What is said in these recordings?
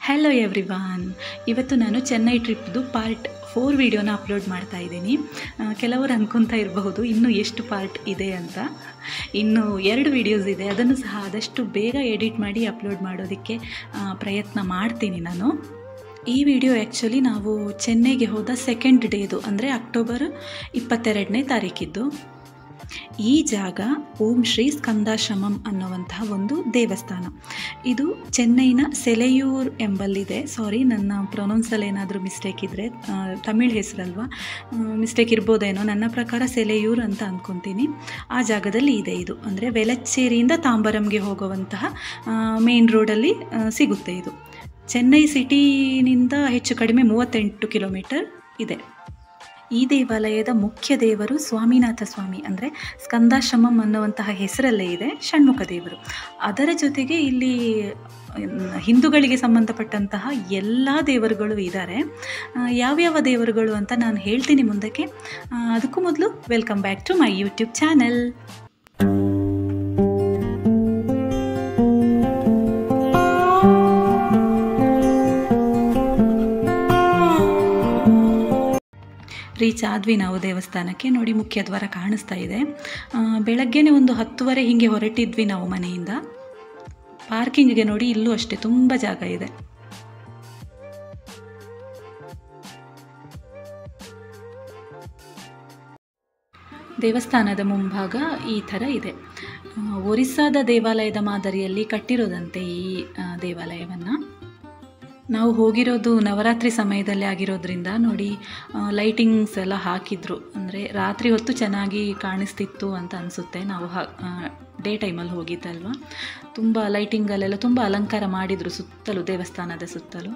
hello everyone ಇವತ್ತು ನಾನು ಚೆನ್ನೈ ಟ್ರಿಪ್ದು ಪಾರ್ಟ್ ಫೋರ್ ವಿಡಿಯೋನ ಅಪ್ಲೋಡ್ ಮಾಡ್ತಾ ಇದ್ದೀನಿ ಆ, ಕೆಲವರು ಅನ್ಕೊತಾ ಇರಬಹುದು ಇನ್ನೂ ಎಷ್ಟು ಪಾರ್ಟ್ ಇದೆ ಅಂತ ಇನ್ನು ಎರಡು ವಿಡಿಯೋಸ್ ಇದೆ ಅದನ್ನು ಸಹ ಆದಷ್ಟು ಬೇಗ ಎಡಿಟ್ ಮಾಡಿ ಅಪ್ಲೋಡ್ ಮಾಡೋದಕ್ಕೆ ಆ, ಪ್ರಯತ್ನ ಮಾಡ್ತೀನಿ ನಾನು ಈ ವಿಡಿಯೋ ಆ್ಯಕ್ಚುಲಿ ನಾವು ಚೆನ್ನೈಗೆ ಹೋದ ಸೆಕೆಂಡ್ ಡೇದು ಅಂದರೆ ಅಕ್ಟೋಬರ್ ಇಪ್ಪತ್ತೆರಡನೇ ತಾರೀಕಿದ್ದು ಈ ಜಾಗ ಓಂ ಶ್ರೀ ಸ್ಕಂದಾಶ್ರಮಂ ಅನ್ನುವಂತಹ ಒಂದು ದೇವಸ್ಥಾನ ಇದು ಚೆನ್ನೈನ ಸೆಲೆಯೂರ್ ಎಂಬಲ್ಲಿದೆ ಸಾರಿ ನನ್ನ ಪ್ರೊನೌನ್ಸಲ್ಲಿ ಏನಾದರೂ ಮಿಸ್ಟೇಕ್ ಇದ್ದರೆ ತಮಿಳ್ ಹೆಸರಲ್ವಾ ಮಿಸ್ಟೇಕ್ ಇರ್ಬೋದೇನೋ ನನ್ನ ಪ್ರಕಾರ ಸೆಲೆಯೂರ್ ಅಂತ ಅಂದ್ಕೊತೀನಿ ಆ ಜಾಗದಲ್ಲಿ ಇದೆ ಇದು ಅಂದರೆ ವೆಲಚ್ಚೇರಿಯಿಂದ ತಾಂಬರಂಗೆ ಹೋಗುವಂತಹ ಮೇನ್ ರೋಡಲ್ಲಿ ಆ, ಸಿಗುತ್ತೆ ಇದು ಚೆನ್ನೈ ಸಿಟಿನಿಂದ ಹೆಚ್ಚು ಕಡಿಮೆ ಮೂವತ್ತೆಂಟು ಕಿಲೋಮೀಟರ್ ಇದೆ ಈ ದೇವಾಲಯದ ಮುಖ್ಯ ದೇವರು ಸ್ವಾಮಿನಾಥ ಸ್ವಾಮಿ ಅಂದರೆ ಸ್ಕಂದಾಶ್ರಮಂ ಅನ್ನುವಂತಹ ಹೆಸರಲ್ಲೇ ಇದೆ ಷಣ್ಮುಖ ದೇವರು ಅದರ ಜೊತೆಗೆ ಇಲ್ಲಿ ಮ್, ಹಿಂದೂಗಳಿಗೆ ಸಂಬಂಧಪಟ್ಟಂತಹ ಎಲ್ಲ ದೇವರುಗಳು ಇದ್ದಾರೆ ಆ, ಯಾವ್ಯಾವ ದೇವರುಗಳು ಅಂತ ನಾನು ಹೇಳ್ತೀನಿ ಮುಂದಕ್ಕೆ ಆ, ಅದಕ್ಕೂ ಮೊದಲು welcome back to my YouTube channel reach ಆದ್ವಿ ನಾವು ದೇವಸ್ಥಾನಕ್ಕೆ ನೋಡಿ ಮುಖ್ಯ ದ್ವಾರ ಕಾಣಿಸ್ತಾ ಇದೆ ಆ, ಬೆಳಗ್ಗೆನೆ ಒಂದು ಹತ್ತುವರೆ ಹೀಗೆ ಹೊರಟಿದ್ವಿ ನಾವು ಮನೆಯಿಂದ ಪಾರ್ಕಿಂಗ್ಗೆ ನೋಡಿ ಇಲ್ಲೂ ಅಷ್ಟೇ ತುಂಬ ಜಾಗ ಇದೆ ದೇವಸ್ಥಾನದ ಮುಂಭಾಗ ಈ ಥರ ಇದೆ ಆ, ಒರಿಸ್ಸಾದ ದೇವಾಲಯದ ಮಾದರಿಯಲ್ಲಿ ಕಟ್ಟಿರೋದಂತೆ ಈ ದೇವಾಲಯವನ್ನು ನಾವು ಹೋಗಿರೋದು ನವರಾತ್ರಿ ಸಮಯದಲ್ಲಿ ಆಗಿರೋದ್ರಿಂದ ನೋಡಿ ಲೈಟಿಂಗ್ಸ್ ಎಲ್ಲ ಹಾಕಿದ್ರು ಅಂದರೆ ರಾತ್ರಿ ಹೊತ್ತು ಚೆನ್ನಾಗಿ ಕಾಣಿಸ್ತಿತ್ತು ಅಂತ ಅನಿಸುತ್ತೆ ನಾವು ಡೇ ಟೈಮಲ್ಲಿ ಹೋಗಿದ್ದಲ್ವ ತುಂಬ ಲೈಟಿಂಗಲ್ಲೆಲ್ಲ ತುಂಬ ಅಲಂಕಾರ ಮಾಡಿದರು ಸುತ್ತಲೂ ದೇವಸ್ಥಾನದ ಸುತ್ತಲೂ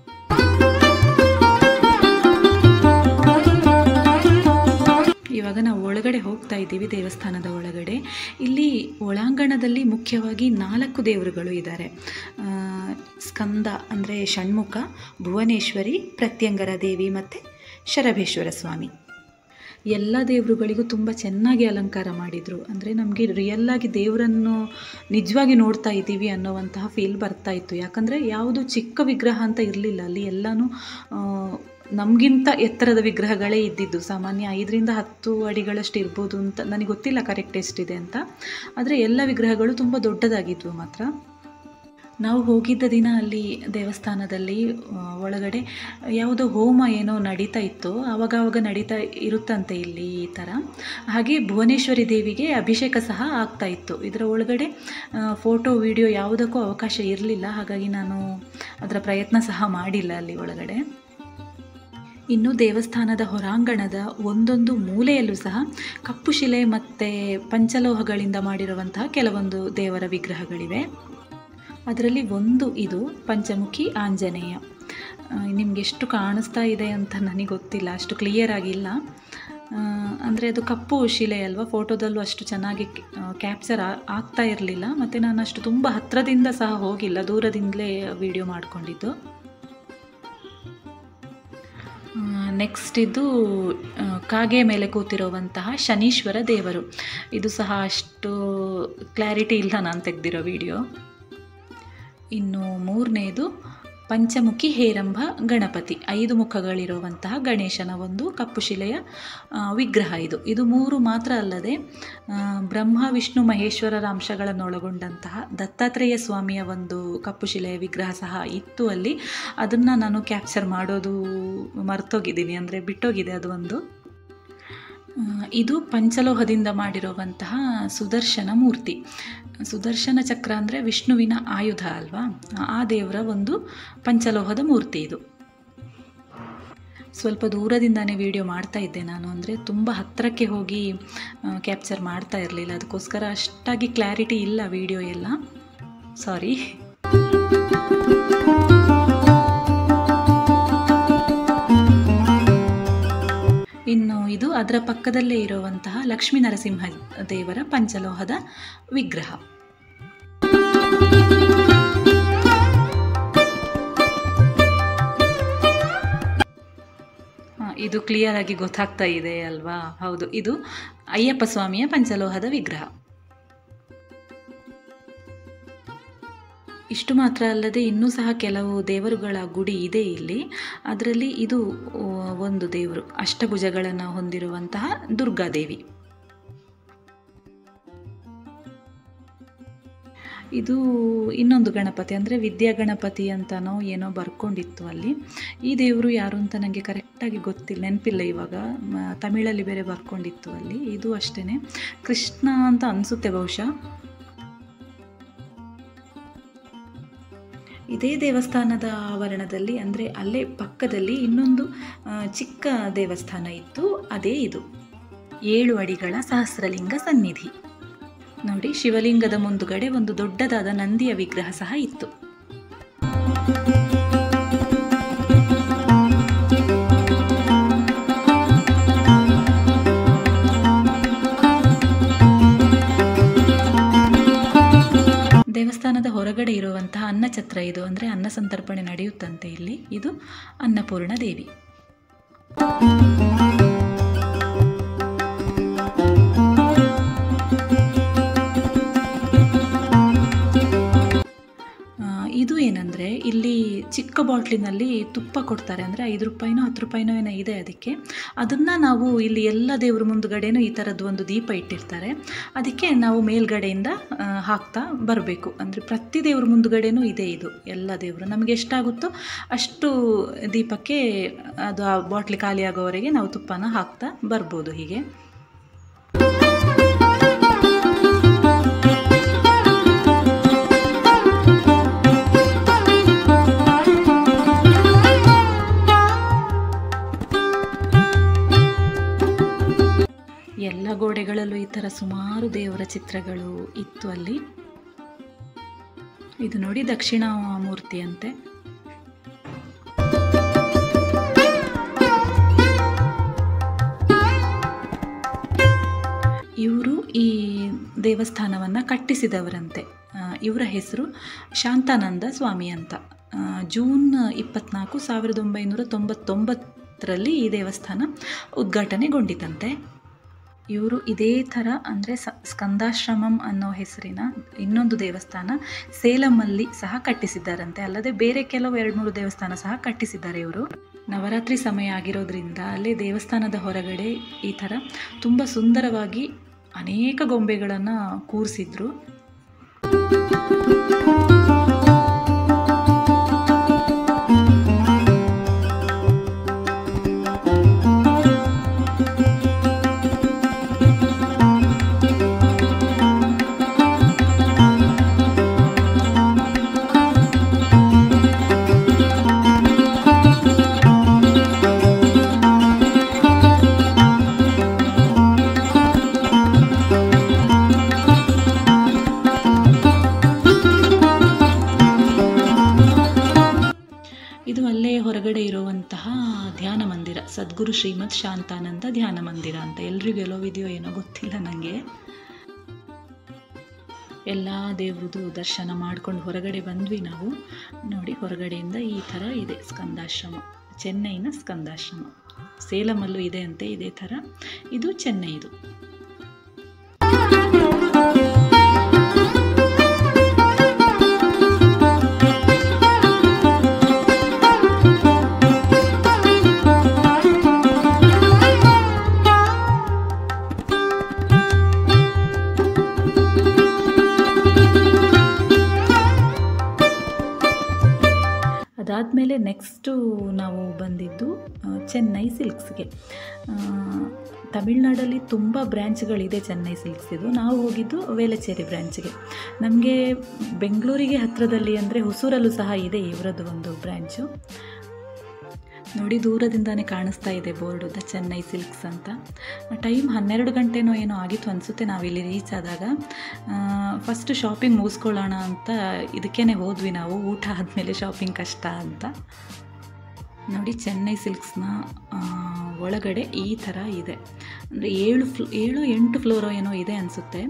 ಇವಾಗ ನಾವು ಒಳಗಡೆ ಹೋಗ್ತಾ ಇದ್ದೀವಿ ದೇವಸ್ಥಾನದ ಒಳಗಡೆ ಇಲ್ಲಿ ಒಳಾಂಗಣದಲ್ಲಿ ಮುಖ್ಯವಾಗಿ ನಾಲ್ಕು ದೇವರುಗಳು ಇದ್ದಾರೆ ಆ, ಸ್ಕಂದ ಅಂದರೆ ಷಣ್ಮುಖ ಭುವನೇಶ್ವರಿ ಪ್ರತ್ಯಂಗರ ದೇವಿ ಮತ್ತು ಶರಭೇಶ್ವರ ಸ್ವಾಮಿ ಎಲ್ಲ ದೇವರುಗಳಿಗೂ ತುಂಬ ಚೆನ್ನಾಗಿ ಅಲಂಕಾರ ಮಾಡಿದರು ಅಂದರೆ ನಮಗೆ ರಿಯಲ್ಲಾಗಿ ದೇವರನ್ನು ನಿಜವಾಗಿ ನೋಡ್ತಾ ಇದ್ದೀವಿ ಅನ್ನೋವಂತಹ ಫೀಲ್ ಬರ್ತಾ ಇತ್ತು ಯಾಕಂದರೆ ಯಾವುದು ಚಿಕ್ಕ ವಿಗ್ರಹ ಅಂತ ಇರಲಿಲ್ಲ ಅಲ್ಲಿ ಎಲ್ಲನೂ ಆ, ನಮಗಿಂತ ಎತ್ತರದ ವಿಗ್ರಹಗಳೇ ಇದ್ದಿದ್ದು ಸಾಮಾನ್ಯ ಐದರಿಂದ ಹತ್ತು ಅಡಿಗಳಷ್ಟು ಇರ್ಬೋದು ಅಂತ ನನಗೆ ಗೊತ್ತಿಲ್ಲ ಕರೆಕ್ಟ್ ಎಷ್ಟಿದೆ ಅಂತ ಆದರೆ ಎಲ್ಲ ವಿಗ್ರಹಗಳು ತುಂಬ ದೊಡ್ಡದಾಗಿದ್ವು ಮಾತ್ರ ನಾವು ಹೋಗಿದ್ದ ದಿನ ಅಲ್ಲಿ ದೇವಸ್ಥಾನದಲ್ಲಿ ಆ, ಒಳಗಡೆ ಯಾವುದೋ ಹೋಮ ಏನೋ ನಡೀತಾ ಇತ್ತು ಆವಾಗ ಆವಾಗ ನಡೀತಾ ಇರುತ್ತಂತೆ ಇಲ್ಲಿ ಈ ಥರ ಹಾಗೆ ಭುವನೇಶ್ವರಿ ದೇವಿಗೆ ಅಭಿಷೇಕ ಸಹ ಆಗ್ತಾ ಇತ್ತು ಇದರ ಒಳಗಡೆ ಫೋಟೋ ವಿಡಿಯೋ ಯಾವುದಕ್ಕೂ ಅವಕಾಶ ಇರಲಿಲ್ಲ ಹಾಗಾಗಿ ನಾನು ಅದರ ಪ್ರಯತ್ನ ಸಹ ಮಾಡಿಲ್ಲ ಅಲ್ಲಿ ಒಳಗಡೆ ಇನ್ನು ದೇವಸ್ಥಾನದ ಹೊರಾಂಗಣದ ಒಂದೊಂದು ಮೂಲೆಯಲ್ಲೂ ಸಹ ಕಪ್ಪು ಶಿಲೆ ಮತ್ತು ಪಂಚಲೋಹಗಳಿಂದ ಮಾಡಿರುವಂತಹ ಕೆಲವೊಂದು ದೇವರ ವಿಗ್ರಹಗಳಿವೆ ಅದರಲ್ಲಿ ಒಂದು ಇದು ಪಂಚಮುಖಿ ಆಂಜನೇಯ ನಿಮ್ಗೆ ಎಷ್ಟು ಕಾಣಿಸ್ತಾ ಇದೆ ಅಂತ ನನಗೆ ಗೊತ್ತಿಲ್ಲ ಅಷ್ಟು ಕ್ಲಿಯರ್ ಆಗಿಲ್ಲ ಅಂದರೆ ಅದು ಕಪ್ಪು ಶಿಲೆ ಅಲ್ವಾ ಫೋಟೋದಲ್ಲೂ ಅಷ್ಟು ಚೆನ್ನಾಗಿ ಕ್ಯಾಪ್ಚರ್ ಆಗ್ತಾ ಇರಲಿಲ್ಲ ಮತ್ತು ನಾನು ಅಷ್ಟು ತುಂಬ ಹತ್ತಿರದಿಂದ ಸಹ ಹೋಗಿಲ್ಲ ದೂರದಿಂದಲೇ ವಿಡಿಯೋ ಮಾಡಿಕೊಂಡಿದ್ದು ನೆಕ್ಸ್ಟ್ ಇದು ಆ, ಕಾಗೆ ಮೇಲೆ ಕೂತಿರುವಂತಹ ಶನೀಶ್ವರ ದೇವರು ಇದು ಸಹ ಅಷ್ಟು ಕ್ಲಾರಿಟಿ ಇಲ್ಲ ನಾನು ತೆಗೆದಿರೋ ವಿಡಿಯೋ ಇನ್ನು ಮೂರನೇದು ಪಂಚಮುಖಿ ಹೇರಂಭ ಗಣಪತಿ ಐದು ಮುಖಗಳಿರುವಂತಹ ಗಣೇಶನ ಒಂದು ಕಪ್ಪು ಶಿಲೆಯ ಆ, ವಿಗ್ರಹ ಇದು ಇದು ಮೂರು ಮಾತ್ರ ಅಲ್ಲದೆ ಆ, ಬ್ರಹ್ಮ ವಿಷ್ಣು ಮಹೇಶ್ವರರ ಅಂಶಗಳನ್ನೊಳಗೊಂಡಂತಹ ದತ್ತಾತ್ರೇಯ ಸ್ವಾಮಿಯ ಒಂದು ಕಪ್ಪು ಶಿಲೆಯ ವಿಗ್ರಹ ಸಹ ಇತ್ತು ಅಲ್ಲಿ ಅದನ್ನು ನಾನು ಕ್ಯಾಪ್ಚರ್ ಮಾಡೋದು ಮರ್ತೋಗಿದ್ದೀನಿ ಅಂದರೆ ಬಿಟ್ಟೋಗಿದೆ ಅದು ಒಂದು ಆ, ಇದು ಪಂಚಲೋಹದಿಂದ ಮಾಡಿರುವಂತಹ ಸುದರ್ಶನ ಮೂರ್ತಿ ಸುದರ್ಶನ ಚಕ್ರ ಅಂದರೆ ವಿಷ್ಣುವಿನ ಆಯುಧ ಅಲ್ವಾ ಆ ದೇವರ ಒಂದು ಪಂಚಲೋಹದ ಮೂರ್ತಿ ಇದು ಸ್ವಲ್ಪ ದೂರದಿಂದಾನೇ ವಿಡಿಯೋ ಮಾಡ್ತಾ ಇದ್ದೆ ನಾನು ಅಂದರೆ ತುಂಬ ಹತ್ತಿರಕ್ಕೆ ಹೋಗಿ ಕ್ಯಾಪ್ಚರ್ ಮಾಡ್ತಾ ಇರಲಿಲ್ಲ ಅದಕ್ಕೋಸ್ಕರ ಅಷ್ಟಾಗಿ ಕ್ಲಾರಿಟಿ ಇಲ್ಲ ವಿಡಿಯೋ ಎಲ್ಲ ಸಾರಿ ಇನ್ನು ಇದು ಅದರ ಪಕ್ಕದಲ್ಲೇ ಇರುವಂತಹ ಲಕ್ಷ್ಮೀ ನರಸಿಂಹ ದೇವರ ಪಂಚಲೋಹದ ವಿಗ್ರಹ ಆ, ಇದು ಕ್ಲಿಯರ್ ಆಗಿ ಗೊತ್ತಾಗ್ತಾ ಇದೆ ಅಲ್ವಾ ಹೌದು ಇದು ಅಯ್ಯಪ್ಪ ಸ್ವಾಮಿಯ ಪಂಚಲೋಹದ ವಿಗ್ರಹ ಇಷ್ಟು ಮಾತ್ರ ಅಲ್ಲದೆ ಇನ್ನೂ ಸಹ ಕೆಲವು ದೇವರುಗಳ ಗುಡಿ ಇದೆ ಇಲ್ಲಿ ಅದರಲ್ಲಿ ಇದು ಆ, ಒಂದು ದೇವರು ಅಷ್ಟಭುಜಗಳನ್ನು ಹೊಂದಿರುವಂತಹ ದುರ್ಗಾದೇವಿ ಇದು ಇನ್ನೊಂದು ಗಣಪತಿ ಅಂದರೆ ವಿದ್ಯಾ ಗಣಪತಿ ಅಂತನೋ ಏನೋ ಬರ್ಕೊಂಡಿತ್ತು ಅಲ್ಲಿ ಈ ದೇವರು ಯಾರು ಅಂತ ನನಗೆ ಕರೆಕ್ಟಾಗಿ ಗೊತ್ತಿಲ್ಲ ನೆನಪಿಲ್ಲ ಇವಾಗ ಮ- ತಮಿಳಲ್ಲಿ ಬೇರೆ ಬರ್ಕೊಂಡಿತ್ತು ಅಲ್ಲಿ ಇದು ಅಷ್ಟೇ ಕೃಷ್ಣ ಅಂತ ಅನಿಸುತ್ತೆ ಬಹುಶಃ ಇದೇ ದೇವಸ್ಥಾನದ ಆವರಣದಲ್ಲಿ ಅಂದರೆ ಅಲ್ಲೇ ಪಕ್ಕದಲ್ಲಿ ಇನ್ನೊಂದು ಆ, ಚಿಕ್ಕ ದೇವಸ್ಥಾನ ಇತ್ತು ಅದೇ ಇದು ಏಳು ಅಡಿಗಳ ಸಹಸ್ರಲಿಂಗ ಸನ್ನಿಧಿ ನೋಡಿ ಶಿವಲಿಂಗದ ಮುಂದುಗಡೆ ಒಂದು ದೊಡ್ಡದಾದ ನಂದಿಯ ವಿಗ್ರಹ ಸಹ ಇತ್ತು ದೇವಸ್ಥಾನದ ಹೊರಗಡೆ ಇರುವಂತಹ ಅನ್ನಛತ್ರ ಇದು ಅಂದರೆ ಅನ್ನ ಸಂತರ್ಪಣೆ ನಡೆಯುತ್ತಂತೆ ಇಲ್ಲಿ ಇದು ಅನ್ನಪೂರ್ಣ ದೇವಿ ಆ, ಇದು ಏನಂದರೆ ಇಲ್ಲಿ ಚಿಕ್ಕ ಬಾಟ್ಲಿನಲ್ಲಿ ತುಪ್ಪ ಕೊಡ್ತಾರೆ ಅಂದರೆ ಐದು ರೂಪಾಯಿನೋ ಹತ್ತು ರೂಪಾಯಿನೋ ಏನೋ ಇದೆ ಅದಕ್ಕೆ ಅದನ್ನು ನಾವು ಇಲ್ಲಿ ಎಲ್ಲ ದೇವ್ರ ಮುಂದುಗಡೆನೂ ಈ ಥರದ್ದು ಒಂದು ದೀಪ ಇಟ್ಟಿರ್ತಾರೆ ಅದಕ್ಕೆ ನಾವು ಮೇಲ್ಗಡೆಯಿಂದ ಆ, ಹಾಕ್ತಾ ಬರಬೇಕು ಅಂದರೆ ಪ್ರತಿ ದೇವ್ರ ಮುಂದುಗಡೆನೂ ಇದೆ ಇದು ಎಲ್ಲ ದೇವರು ನಮಗೆ ಎಷ್ಟಾಗುತ್ತೋ ಅಷ್ಟು ದೀಪಕ್ಕೆ ಅದು ಆ ಬಾಟ್ಲಿ ಖಾಲಿ ಆಗೋವರೆಗೆ ನಾವು ತುಪ್ಪನ ಹಾಕ್ತಾ ಬರ್ಬೋದು ಹೀಗೆ ಎಲ್ಲ ಗೋಡೆಗಳಲ್ಲೂ ಈ ಥರ ಸುಮಾರು ದೇವರ ಚಿತ್ರಗಳು ಇತ್ತು ಅಲ್ಲಿ ಇದು ನೋಡಿ ದಕ್ಷಿಣಾಮೂರ್ತಿ ಅಂತೆ ಇವರು ಈ ದೇವಸ್ಥಾನವನ್ನು ಕಟ್ಟಿಸಿದವರಂತೆ ಆ, ಇವರ ಹೆಸರು ಶಾಂತಾನಂದ ಸ್ವಾಮಿ ಅಂತ ಆ, ಜೂನ್ ಇಪ್ಪತ್ನಾಲ್ಕು ಸಾವಿರದ ಒಂಬೈನೂರ ತೊಂಬತ್ತೊಂಬತ್ತರಲ್ಲಿ ಈ ದೇವಸ್ಥಾನ ಉದ್ಘಾಟನೆಗೊಂಡಿತಂತೆ ಇವರು ಇದೇ ಥರ ಅಂದರೆ ಸ ಸ್ಕಂದಾಶ್ರಮಂ ಅನ್ನೋ ಹೆಸರಿನ ಇನ್ನೊಂದು ದೇವಸ್ಥಾನ ಸೇಲಮಲ್ಲಿ ಸಹ ಕಟ್ಟಿಸಿದ್ದಾರಂತೆ ಅಲ್ಲದೆ ಬೇರೆ ಕೆಲವು ಎರಡು ಮೂರು ದೇವಸ್ಥಾನ ಸಹ ಕಟ್ಟಿಸಿದ್ದಾರೆ ಇವರು ನವರಾತ್ರಿ ಸಮಯ ಆಗಿರೋದ್ರಿಂದ ಅಲ್ಲೇ ದೇವಸ್ಥಾನದ ಹೊರಗಡೆ ಈ ಥರ ತುಂಬ ಸುಂದರವಾಗಿ ಅನೇಕ ಗೊಂಬೆಗಳನ್ನು ಕೂರಿಸಿದ್ರು ಇದು ಅಲ್ಲೇ ಹೊರಗಡೆ ಇರುವಂತಹ ಧ್ಯಾನ ಮಂದಿರ ಸದ್ಗುರು ಶ್ರೀಮದ್ ಶಾಂತಾನಂದ ಧ್ಯಾನ ಮಂದಿರ ಅಂತ ಎಲ್ರಿಗೂ ಎಲ್ಲೋವಿದೆಯೋ ಏನೋ ಗೊತ್ತಿಲ್ಲ ನನಗೆ ಎಲ್ಲ ದೇವ್ರದ್ದು ದರ್ಶನ ಮಾಡ್ಕೊಂಡು ಹೊರಗಡೆ ಬಂದ್ವಿ ನಾವು ನೋಡಿ ಹೊರಗಡೆಯಿಂದ ಈ ಥರ ಇದೆ ಸ್ಕಂದಾಶ್ರಮ ಚೆನ್ನೈನ ಸ್ಕಂದಾಶ್ರಮ ಸೇಲಮಲ್ಲೂ ಇದೆ ಅಂತೆ ಇದೇ ಥರ ಇದು ಚೆನ್ನೈದು ಅದಾದಮೇಲೆ ನೆಕ್ಸ್ಟು ನಾವು ಬಂದಿದ್ದು ಆ, ಚೆನ್ನೈ ಸಿಲ್ಕ್ಸ್ಗೆ ಆ, ತಮಿಳ್ನಾಡಲ್ಲಿ ತುಂಬ ಬ್ರ್ಯಾಂಚ್ಗಳಿದೆ ಚೆನ್ನೈ ಸಿಲ್ಕ್ಸ್ ಇದು ನಾವು ಹೋಗಿದ್ದು ವೇಲಚೇರಿ ಬ್ರ್ಯಾಂಚ್ಗೆ ನಮಗೆ ಬೆಂಗಳೂರಿಗೆ ಹತ್ತಿರದಲ್ಲಿ ಅಂದರೆ ಹೊಸೂರಲ್ಲೂ ಸಹ ಇದೆ ಇವರದ್ದು ಒಂದು ಬ್ರ್ಯಾಂಚು ನೋಡಿ ದೂರದಿಂದಾನೇ ಕಾಣಿಸ್ತಾ ಇದೆ ಬೋರ್ಡು ದ ಚೆನ್ನೈ ಸಿಲ್ಕ್ಸ್ ಅಂತ ಟೈಮ್ ಹನ್ನೆರಡು ಗಂಟೆನೋ ಏನೋ ಆಗಿತ್ತು ಅನಿಸುತ್ತೆ ನಾವಿಲ್ಲಿ ರೀಚ್ ಆದಾಗ ಫಸ್ಟ್ ಶಾಪಿಂಗ್ ಮುಗಿಸ್ಕೊಳ್ಳೋಣ ಅಂತ ಇದಕ್ಕೇ ಹೋದ್ವಿ ನಾವು ಊಟ ಆದಮೇಲೆ ಶಾಪಿಂಗ್ ಕಷ್ಟ ಅಂತ ನೋಡಿ ಚೆನ್ನೈ ಸಿಲ್ಕ್ಸ್ನ ಆ, ಒಳಗಡೆ ಈ ಥರ ಇದೆ ಅಂದರೆ ಏಳು ಫ್ಲೋ ಏಳು ಎಂಟು ಫ್ಲೋರೋ ಏನೋ ಇದೆ ಅನಿಸುತ್ತೆ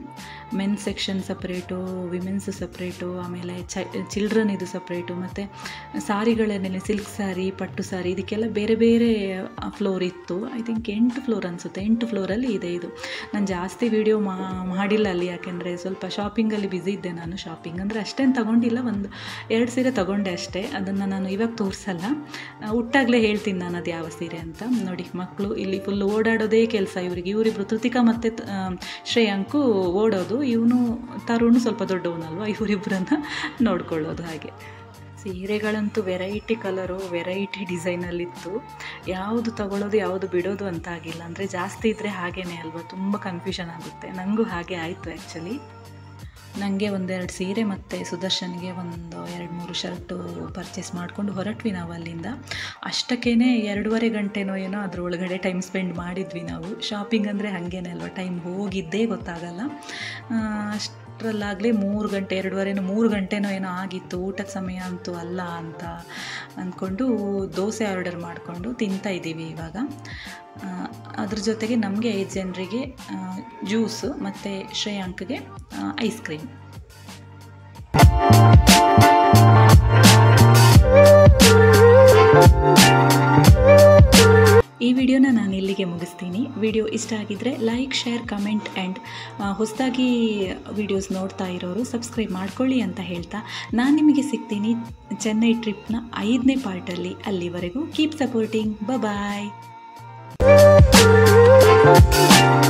men's section separate women's separate ಆಮೇಲೆ ಚ ಚಿಲ್ಡ್ರನ್ ಇದು ಸಪ್ರೇಟು ಮತ್ತು ಸಾರಿಗಳನ್ನೆಲ್ಲ ಸಿಲ್ಕ್ ಸ್ಯಾರಿ ಪಟ್ಟು ಸ್ಯಾರಿ ಇದಕ್ಕೆಲ್ಲ ಬೇರೆ ಬೇರೆ ಫ್ಲೋರ್ ಇತ್ತು ಐ ಥಿಂಕ್ ಎಂಟು ಫ್ಲೋರ್ ಅನಿಸುತ್ತೆ ಎಂಟು ಫ್ಲೋರಲ್ಲಿ ಇದೆ ಇದು ನಾನು ಜಾಸ್ತಿ ವೀಡಿಯೋ ಮಾಡಿಲ್ಲ ಅಲ್ಲಿ ಯಾಕೆಂದರೆ ಸ್ವಲ್ಪ ಶಾಪಿಂಗಲ್ಲಿ ಬ್ಯುಸಿ ಇದ್ದೆ ನಾನು ಶಾಪಿಂಗ್ ಅಂದರೆ ಅಷ್ಟೇನು ತಗೊಂಡಿಲ್ಲ ಒಂದು ಎರಡು ಸೀರೆ ತಗೊಂಡೆ ಅಷ್ಟೇ ಅದನ್ನು ನಾನು ಇವಾಗ ತೋರಿಸಲ್ಲ ಹುಟ್ಟಾಗಲೇ ಹೇಳ್ತೀನಿ ನಾನು ಅದು ಯಾವ ಸೀರೆ ಅಂತ ನೋಡಿ ಮಕ್ಕಳು ಇಲ್ಲಿ ಫುಲ್ ಓಡಾಡೋದೇ ಕೆಲಸ ಇವರಿಗೆ ಇವರಿಬ್ರು ಕೃತಿಕಾ ಮತ್ತು ಶ್ರೇಯಾಂಕು ಓಡೋದು ಇವನು ತರುಣ್ ಸ್ವಲ್ಪ ದೊಡ್ಡವನಲ್ವ ಇವರಿಬ್ಬರನ್ನ ನೋಡ್ಕೊಳ್ಳೋದು ಹಾಗೆ ಸೀರೆಗಳಂತೂ ವೆರೈಟಿ ಕಲರು ವೆರೈಟಿ ಡಿಸೈನಲ್ಲಿತ್ತು ಯಾವುದು ತಗೊಳ್ಳೋದು ಯಾವುದು ಬಿಡೋದು ಅಂತ ಆಗಿಲ್ಲ ಅಂದರೆ ಜಾಸ್ತಿ ಇದ್ದರೆ ಹಾಗೇನೆ ಅಲ್ವಾ ತುಂಬ ಕನ್ಫ್ಯೂಷನ್ ಆಗುತ್ತೆ ನನಗೂ ಹಾಗೆ ಆಯಿತು ಆ್ಯಕ್ಚುಲಿ ನನಗೆ ಒಂದೆರಡು ಸೀರೆ ಮತ್ತು ಸುದರ್ಶನ್ಗೆ ಒಂದು ಎರಡು ಮೂರು ಶರ್ಟು ಪರ್ಚೇಸ್ ಮಾಡಿಕೊಂಡು ಹೊರಟ್ವಿ ನಾವು ಅಲ್ಲಿಂದ ಅಷ್ಟಕ್ಕೇ ಎರಡೂವರೆ ಗಂಟೆನೋ ಏನೋ ಅದ್ರ ಒಳಗಡೆ ಟೈಮ್ ಸ್ಪೆಂಡ್ ಮಾಡಿದ್ವಿ ನಾವು ಶಾಪಿಂಗ್ ಅಂದರೆ ಹಾಗೇನೆ ಅಲ್ವಾ ಟೈಮ್ ಹೋಗಿದ್ದೇ ಗೊತ್ತಾಗಲ್ಲ ಅಷ್ಟರಲ್ಲಾಗಲೇ ಮೂರು ಗಂಟೆ ಎರಡೂವರೆನೋ ಮೂರು ಗಂಟೆನೋ ಏನೋ ಆಗಿತ್ತು ಊಟದ ಸಮಯ ಅಂತೂ ಅಲ್ಲ ಅಂತ ಅಂದ್ಕೊಂಡು ದೋಸೆ ಆರ್ಡರ್ ಮಾಡಿಕೊಂಡು ತಿಂತಾ ಇದ್ದೀವಿ ಇವಾಗ ಅದ್ರ ಜೊತೆಗೆ ನಮಗೆ ಐದು ಜನರಿಗೆ ಜ್ಯೂಸು ಮತ್ತು ಶ್ರೇಯಾಂಕ್ಗೆ ಐಸ್ ಕ್ರೀಮ್ ಈ ವಿಡಿಯೋನ ನಾನು ಇಲ್ಲಿಗೆ ಮುಗಿಸ್ತೀನಿ ವಿಡಿಯೋ ಇಷ್ಟ ಆಗಿದ್ದರೆ ಲೈಕ್ ಶೇರ್ ಕಮೆಂಟ್ ಆ್ಯಂಡ್ ಹೊಸದಾಗಿ ವಿಡಿಯೋಸ್ ನೋಡ್ತಾ ಇರೋರು ಸಬ್ಸ್ಕ್ರೈಬ್ ಮಾಡ್ಕೊಳ್ಳಿ ಅಂತ ಹೇಳ್ತಾ ನಾನು ನಿಮಗೆ ಸಿಗ್ತೀನಿ ಚೆನ್ನೈ ಟ್ರಿಪ್ನ ಐದನೇ ಪಾರ್ಟಲ್ಲಿ ಅಲ್ಲಿವರೆಗೂ ಕೀಪ್ ಸಪೋರ್ಟಿಂಗ್ ಬಾಯ್